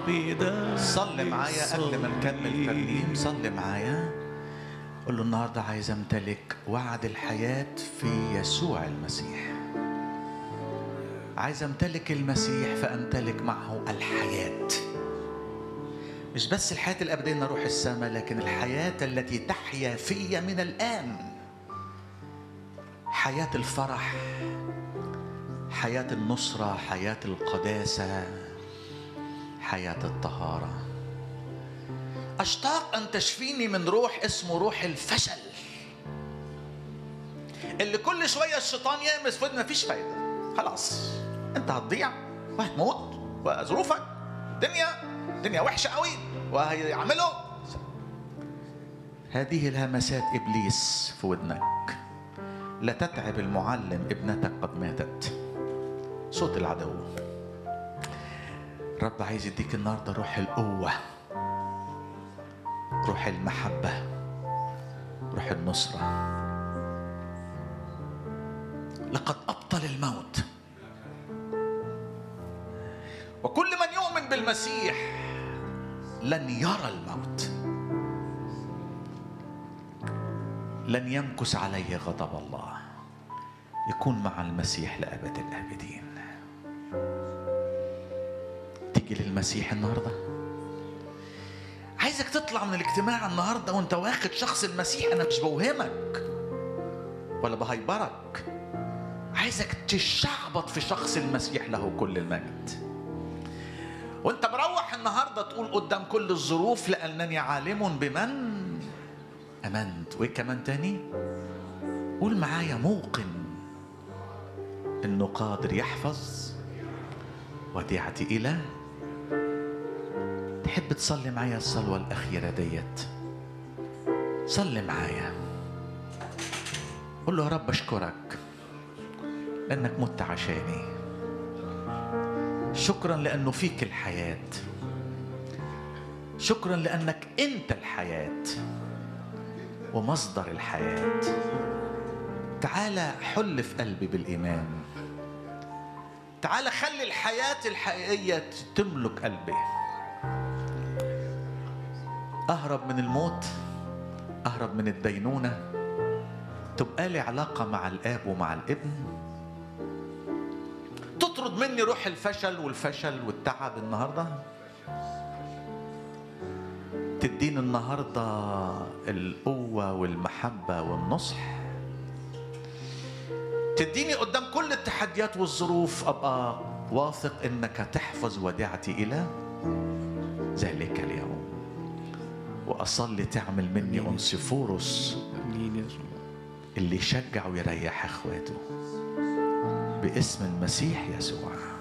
بدم صلي معايا قبل ما نكمل الصليب. ترنيم صلي معايا قول له النهارده عايز امتلك وعد الحياة في يسوع المسيح عايز امتلك المسيح فامتلك معه الحياة مش بس الحياة الأبدية إن أروح السماء لكن الحياة التي تحيا في من الآن حياة الفرح حياة النصرة حياة القداسة حياة الطهارة أشتاق أن تشفيني من روح اسمه روح الفشل اللي كل شوية الشيطان يامس في ودني مفيش فايدة خلاص أنت هتضيع وهتموت وظروفك الدنيا الدنيا وحشة قوي وهيعملوا هذه الهمسات إبليس في ودنك لا تتعب المعلم ابنتك قد ماتت صوت العدو رب عايز يديك النهارده روح القوة روح المحبة روح النصرة لقد أبطل الموت وكل من يؤمن بالمسيح لن يرى الموت لن يمكث عليه غضب الله يكون مع المسيح لأبد الآبدين تيجي للمسيح النهارده عايزك تطلع من الاجتماع النهارده وانت واخد شخص المسيح انا مش بوهمك ولا بهيبرك عايزك تشعبط في شخص المسيح له كل المجد وانت مروح النهارده تقول قدام كل الظروف لانني عالم بمن امنت وايه كمان تاني قول معايا موقن انه قادر يحفظ وديعتي الى تحب تصلي معايا الصلوة الأخيرة ديت صلي معايا قول له يا رب أشكرك لأنك مت عشاني شكرا لأنه فيك الحياة شكرا لأنك أنت الحياة ومصدر الحياة تعالى حل في قلبي بالإيمان تعالى خلي الحياة الحقيقية تملك قلبي أهرب من الموت أهرب من الدينونة تبقى لي علاقة مع الآب ومع الابن تطرد مني روح الفشل والفشل والتعب النهاردة تديني النهاردة القوة والمحبة والنصح تديني قدام كل التحديات والظروف أبقى واثق إنك تحفظ وديعتي إلى ذلك اليوم وأصلي تعمل مني أنسفوروس امين يا رب اللي يشجع ويريح اخواته باسم المسيح يسوع